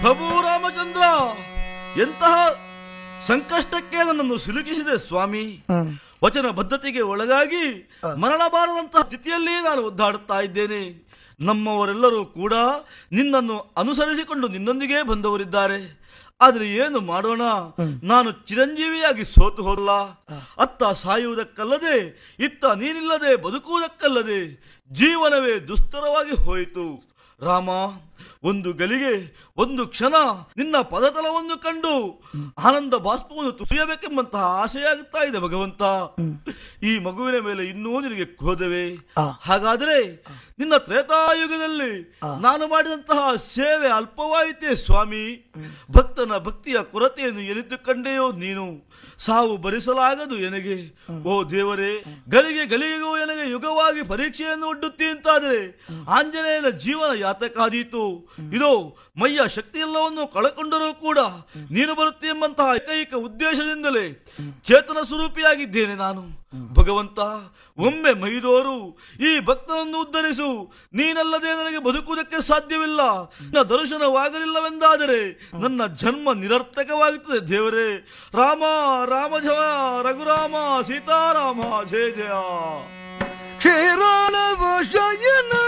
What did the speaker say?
ಪ್ರಭು ರಾಮಚಂದ್ರ ಎಂತಹ ಸಂಕಷ್ಟಕ್ಕೆ ನನ್ನನ್ನು ಸಿಲುಕಿಸಿದೆ ಸ್ವಾಮಿ ವಚನ ಬದ್ಧತೆಗೆ ಒಳಗಾಗಿ ಮರಣ ಬಾರದಂತಹ ಸ್ಥಿತಿಯಲ್ಲಿ ನಾನು ಒದ್ದಾಡುತ್ತಾ ಇದ್ದೇನೆ ನಮ್ಮವರೆಲ್ಲರೂ ಕೂಡ ನಿನ್ನನ್ನು ಅನುಸರಿಸಿಕೊಂಡು ನಿನ್ನೊಂದಿಗೆ ಬಂದವರಿದ್ದಾರೆ ಆದ್ರೆ ಏನು ಮಾಡೋಣ ನಾನು ಚಿರಂಜೀವಿಯಾಗಿ ಸೋತು ಹೋಲ್ಲ ಅತ್ತ ಸಾಯುವುದಕ್ಕಲ್ಲದೆ ಇತ್ತ ನೀನಿಲ್ಲದೆ ಬದುಕುವುದಕ್ಕಲ್ಲದೆ ಜೀವನವೇ ದುಸ್ತರವಾಗಿ ಹೋಯಿತು ರಾಮ ಒಂದು ಗಳಿಗೆ ಒಂದು ಕ್ಷಣ ನಿನ್ನ ಪದತಲವನ್ನು ಕಂಡು ಆನಂದ ಬಾಷ್ಪವನ್ನು ತುರಿಯಬೇಕೆಂಬಂತಹ ಆಸೆಯಾಗುತ್ತಾ ಇದೆ ಭಗವಂತ ಈ ಮಗುವಿನ ಮೇಲೆ ಇನ್ನೂ ನಿನಗೆ ಕ್ರೋಧವೇ ಹಾಗಾದರೆ ನಿನ್ನ ತ್ರೇತಾಯುಗದಲ್ಲಿ ನಾನು ಮಾಡಿದಂತಹ ಸೇವೆ ಅಲ್ಪವಾಯಿತೇ ಸ್ವಾಮಿ ಭಕ್ತನ ಭಕ್ತಿಯ ಕೊರತೆಯನ್ನು ಎನಿತು ಕಂಡೆಯೋ ನೀನು ಸಾವು ಭರಿಸಲಾಗದು ಎನಗೆ ಓ ದೇವರೇ ಗಳಿಗೆ ಗಳಿಗೆಗೂ ಎನಗೆ ಯುಗವಾಗಿ ಪರೀಕ್ಷೆಯನ್ನು ಒಡ್ಡುತ್ತಿ ಅಂತಾದರೆ ಆಂಜನೇಯನ ಜೀವನ ಯಾತಕಾದೀತು ಇದೋ ಮೈಯ ಶಕ್ತಿಯೆಲ್ಲವನ್ನು ಕಳಕೊಂಡರೂ ಕೂಡ ನೀನು ಬರುತ್ತೆ ಎಂಬಂತಹ ಏಕೈಕ ಉದ್ದೇಶದಿಂದಲೇ ಚೇತನ ಸ್ವರೂಪಿಯಾಗಿದ್ದೇನೆ ನಾನು ಭಗವಂತ ಒಮ್ಮೆ ಮೈದೋರು ಈ ಭಕ್ತನನ್ನು ಉದ್ಧರಿಸು ನೀನಲ್ಲದೆ ನನಗೆ ಬದುಕುವುದಕ್ಕೆ ಸಾಧ್ಯವಿಲ್ಲ ನಿನ್ನ ದರ್ಶನವಾಗಲಿಲ್ಲವೆಂದಾದರೆ ನನ್ನ ಜನ್ಮ ನಿರರ್ಥಕವಾಗುತ್ತದೆ ದೇವರೇ ರಾಮ ರಾಮಜವ ರಘುರಾಮ ಸೀತಾರಾಮ ಜಯ ಜಯ ಕ್ಷೀರಾಳ ಶಯನ